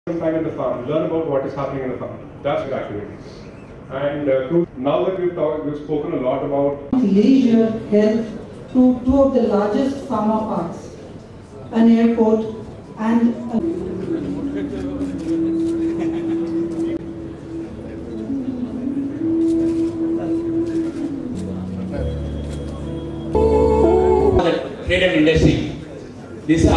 Spend time in the farm, learn about what is happening in the farm. That's good activities. And uh, to, now that we've, talked, we've spoken a lot about leisure, health to two of the largest pharma parks, an airport and a the trade and industry. This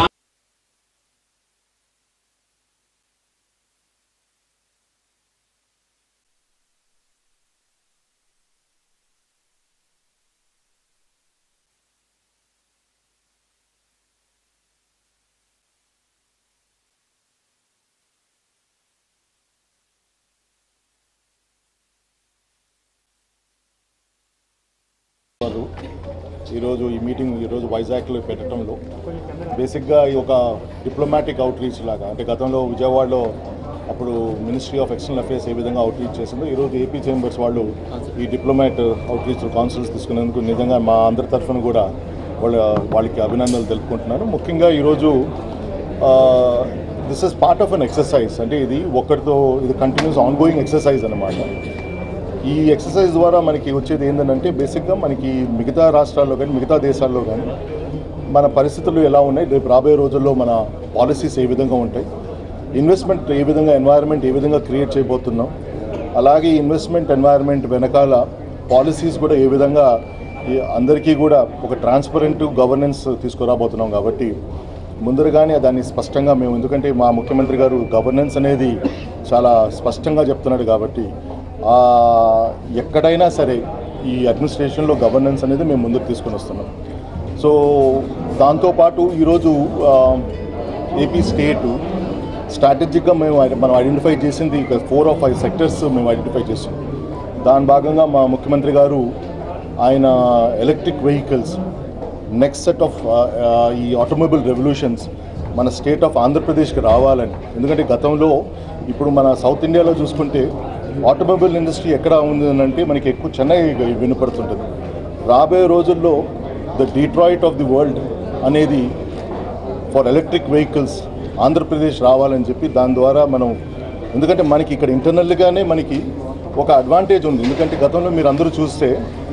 వారు ఈరోజు ఈ meeting ఈరోజు వైజాగ్లో పెట్టడంలో బేసిక్గా ఈ ఒక diplomatic out reach లాగా అంటే గతంలో విజయవాడలో అప్పుడు మినిస్ట్రీ ఆఫ్ ఎక్స్టర్నల్ అఫేర్స్ ఏ విధంగా అవుట్ రీచ్ చేసిందో ఈరోజు ఏపీ చేంబర్స్ వాళ్ళు ఈ డిప్లొమాట్ అవుట్ రీచ్ కౌన్సిల్స్ తీసుకునేందుకు నిజంగా మా అందరి తరఫున కూడా వాళ్ళ వాళ్ళకి అభినందనలు తెలుపుకుంటున్నాను ముఖ్యంగా ఈరోజు this is part of an exercise అంటే ఇది ఒక్కరితో ఇది కంటిన్యూస్ ఆన్ గోయింగ్ ఎక్సర్సైజ్ అనమాట ఈ ఎక్సర్సైజ్ ద్వారా మనకి వచ్చేది ఏంటంటే బేసిక్గా మనకి మిగతా రాష్ట్రాల్లో కానీ మిగతా దేశాల్లో కానీ మన పరిస్థితులు ఎలా ఉన్నాయి రేపు రాబోయే రోజుల్లో మన పాలసీస్ ఏ విధంగా ఉంటాయి ఇన్వెస్ట్మెంట్ ఏ విధంగా ఎన్వైరన్మెంట్ ఏ విధంగా క్రియేట్ చేయబోతున్నాం అలాగే ఇన్వెస్ట్మెంట్ ఎన్వైరన్మెంట్ వెనకాల పాలసీస్ కూడా ఏ విధంగా ఈ అందరికీ కూడా ఒక ట్రాన్స్పరెంట్ గవర్నెన్స్ తీసుకురాబోతున్నాం కాబట్టి ముందరగానే దాన్ని స్పష్టంగా మేము ఎందుకంటే మా ముఖ్యమంత్రి గారు గవర్నెన్స్ అనేది చాలా స్పష్టంగా చెప్తున్నాడు కాబట్టి ఆ, ఎక్కడైనా సరే ఈ అడ్మినిస్ట్రేషన్లో గవర్నెన్స్ అనేది మేము ముందుకు తీసుకొని వస్తున్నాం సో దాంతోపాటు ఈరోజు ఆ, ఏపీ స్టేట్ స్ట్రాటజిక్గా మేము ఐ- మనం ఐడెంటిఫై చేసింది ఇక ఫోర్ ఆఫ్ ఫైవ్ సెక్టర్స్ మేము ఐడెంటిఫై చేసాం దాని భాగంగా మా ముఖ్యమంత్రి గారు ఆయన electric vehicles next set of ఈ ఆటోమొబైల్ రెవల్యూషన్స్ మన స్టేట్ ఆఫ్ ఆంధ్రప్రదేశ్కి రావాలని ఎందుకంటే గతంలో ఇప్పుడు మన సౌత్ ఇండియాలో చూసుకుంటే ఆటోమొబైల్ ఇండస్ట్రీ ఎక్కడ ఉంది అని అంటే మనకి ఎక్కువ చెన్నై వినపడుతుంటుంది రాబోయే రోజుల్లో ద డీట్రాయిట్ ఆఫ్ ది వరల్డ్ అనేది ఫర్ ఎలక్ట్రిక్ వెహికల్స్ ఆంధ్రప్రదేశ్ రావాలని చెప్పి దాని ద్వారా మనం ఎందుకంటే మనకి ఇక్కడ ఇంటర్నల్గానే మనకి ఒక అడ్వాంటేజ్ ఉంది ఎందుకంటే గతంలో మీరు అందరూ చూస్తే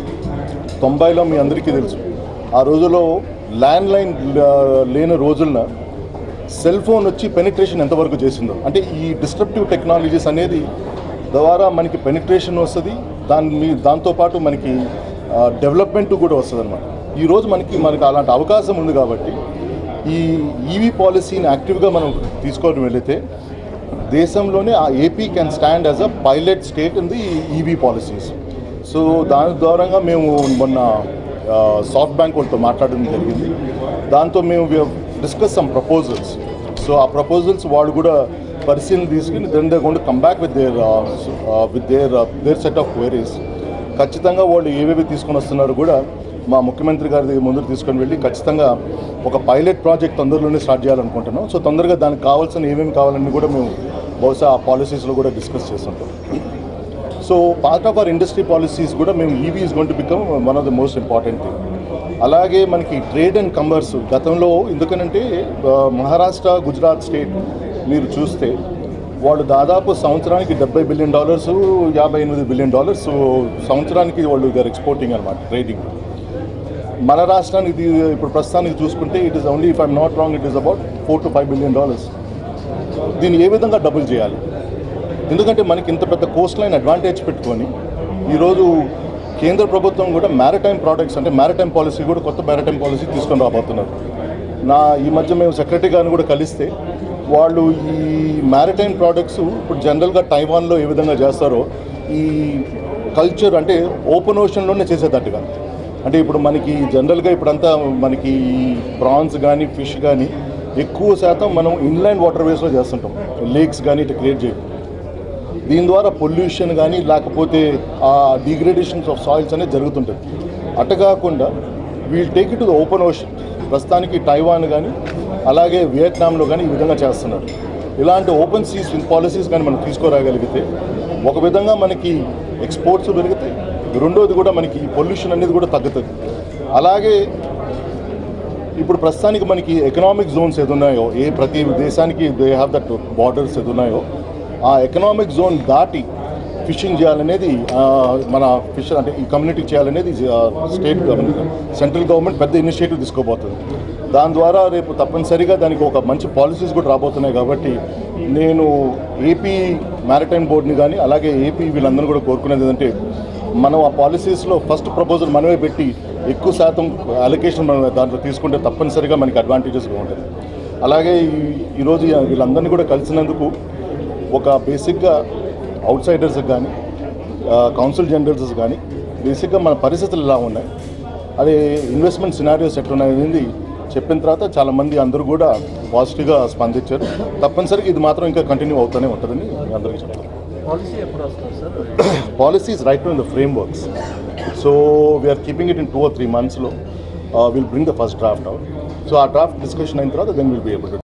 తొంభైలో మీ అందరికీ తెలుసు ఆ రోజుల్లో ల్యాండ్ లైన్ లేని రోజుల్లో సెల్ ఫోన్ వచ్చి పెనిట్రేషన్ ఎంతవరకు చేసిందో అంటే ఈ డిస్ట్రప్టివ్ టెక్నాలజీస్ అనేది ద్వారా మనకి పెనిట్రేషన్ వస్తుంది దాని మీ దాంతోపాటు మనకి డెవలప్మెంట్ కూడా వస్తుంది అనమాట ఈరోజు మనకి మనకి అలాంటి అవకాశం ఉంది కాబట్టి ఈ ఈవీ పాలసీని యాక్టివ్గా మనం తీసుకొని వెళితే దేశంలోనే ఆ AP can stand as a pilot state in the EV policies so దాని ద్వారంగా మేము మొన్న సాఫ్ట్ బ్యాంక్ వాళ్ళతో మాట్లాడడం జరిగింది దాంతో మేము డిస్కస్ సమ్ ప్రపోజల్స్ సో ఆ ప్రపోజల్స్ వాళ్ళు కూడా పరిశీలన తీసుకుని then they gonna come back with their with their their set of queries ఖచ్చితంగా వాళ్ళు ఏవేవి తీసుకొని వస్తున్నారో కూడా మా ముఖ్యమంత్రి గారి దగ్గర ముందుకు తీసుకొని వెళ్ళి ఖచ్చితంగా ఒక పైలట్ ప్రాజెక్ట్ తొందరలోనే స్టార్ట్ చేయాలనుకుంటున్నాం సో తొందరగా దానికి కావాల్సిన ఏమేమి కావాలని కూడా మేము బహుశా ఆ పాలసీస్లో కూడా డిస్కస్ చేస్తుంటాం so part of our industry policies కూడా మేము EV is going to become one of the most important thing అలాగే మనకి ట్రేడ్ అండ్ కమర్స్ గతంలో ఎందుకనంటే ఆ, మహారాష్ట్ర గుజరాత్ స్టేట్ మీరు చూస్తే వాళ్ళు దాదాపు సంవత్సరానికి డెబ్బై బిలియన్ డాలర్స్ యాభై ఎనిమిది బిలియన్ డాలర్స్ సంవత్సరానికి వాళ్ళు గారు ఎక్స్పోర్టింగ్ అనమాట ట్రేడింగ్ మన రాష్ట్రానికి ఇది ఇప్పుడు ప్రస్తుతానికి చూసుకుంటే it is only if I'm not wrong it is about four to five billion dollars దీన్ని ఏ విధంగా డబుల్ చేయాలి ఎందుకంటే మనకి ఇంత పెద్ద కోస్ట్ లైన్ అడ్వాంటేజ్ పెట్టుకొని ఈరోజు కేంద్ర ప్రభుత్వం కూడా మ్యారిటైమ్ ప్రోడక్ట్స్ అంటే మ్యారిటైమ్ పాలసీ కూడా కొత్త మ్యారిటైమ్ పాలసీ తీసుకొని రాబోతున్నారు నా ఈ మధ్య మేము సెక్రటరీ గారిని కూడా కలిస్తే వాళ్ళు ఈ మ్యారిటైమ్ ప్రోడక్ట్స్ ఇప్పుడు జనరల్గా టైవాన్లో ఏ విధంగా చేస్తారో ఈ కల్చర్ అంటే ఓపెన్ ఓషన్లోనే చేసేటట్టుగా అంటే ఇప్పుడు మనకి జనరల్గా ఇప్పుడంతా మనకి ప్రాన్స్ కానీ ఫిష్ కానీ ఎక్కువ శాతం మనం ఇన్లైన్ వాటర్ వేస్లో చేస్తుంటాం లేక్స్ కానీ ఇట్లా క్రియేట్ చేయడం దీని ద్వారా పొల్యూషన్ కానీ లేకపోతే ఆ డిగ్రేడేషన్స్ ఆఫ్ సాయిల్స్ అనేది జరుగుతుంటుంది అట్ట కాకుండా we'll take it to the open ocean ప్రస్తుతానికి టైవాన్ కానీ అలాగే వియత్నాంలో కానీ ఈ విధంగా చేస్తున్నారు ఇలాంటి ఓపెన్ సీస్ పాలసీస్ కానీ మనం తీసుకురాగలిగితే ఒక విధంగా మనకి ఎక్స్పోర్ట్స్ పెరుగుతాయి రెండోది కూడా మనకి పొల్యూషన్ అనేది కూడా తగ్గుతుంది అలాగే ఇప్పుడు ప్రస్తుతానికి మనకి ఎకనామిక్ జోన్స్ ఏదున్నాయో ఏ ప్రతి దేశానికి దే హ్యావ్ దట్ బార్డర్స్ ఏదున్నాయో ఆ ఎకనామిక్ జోన్ దాటి ఫిషింగ్ చేయాలనేది ఆ, మన ఫిష్ అంటే ఈ కమ్యూనిటీ చేయాలనేది స్టేట్ గవర్నమెంట్ సెంట్రల్ గవర్నమెంట్ పెద్ద ఇనిషియేటివ్ తీసుకోబోతుంది దాని ద్వారా రేపు తప్పనిసరిగా దానికి ఒక మంచి పాలసీస్ కూడా రాబోతున్నాయి కాబట్టి నేను ఏపీ మ్యారిటైమ్ బోర్డుని కానీ అలాగే ఏపీ వీళ్ళందరూ కూడా కోరుకునేది ఏంటంటే మనం ఆ పాలసీస్లో ఫస్ట్ ప్రపోజల్ మనమే పెట్టి ఎక్కువ శాతం అలొకేషన్ మనం దాంట్లో తీసుకుంటే తప్పనిసరిగా మనకి అడ్వాంటేజెస్గా ఉంటుంది అలాగే ఈ- ఈరోజు వీళ్ళందరినీ కూడా కలిసినందుకు ఒక బేసిక్గా అవుట్ సైడర్స్ కానీ కౌన్సిల్ జనరల్స్ కానీ బేసిక్గా మన పరిస్థితులు ఎలా ఉన్నాయి అదే ఇన్వెస్ట్మెంట్ సినారియోస్ ఎట్లున్నాయనేది చెప్పిన తర్వాత చాలామంది అందరూ కూడా పాజిటివ్గా స్పందించారు తప్పనిసరిగా ఇది మాత్రం ఇంకా కంటిన్యూ అవుతూనే ఉంటుందని మీ అందరికీ చెప్తాను పాలసీ ఎప్పుడు వస్తుంది sir policy is right now in the frameworks. So we are keeping it in two or three months low. Uh, we'll bring the first draft out. So our draft discussion in Trada, then we'll be able to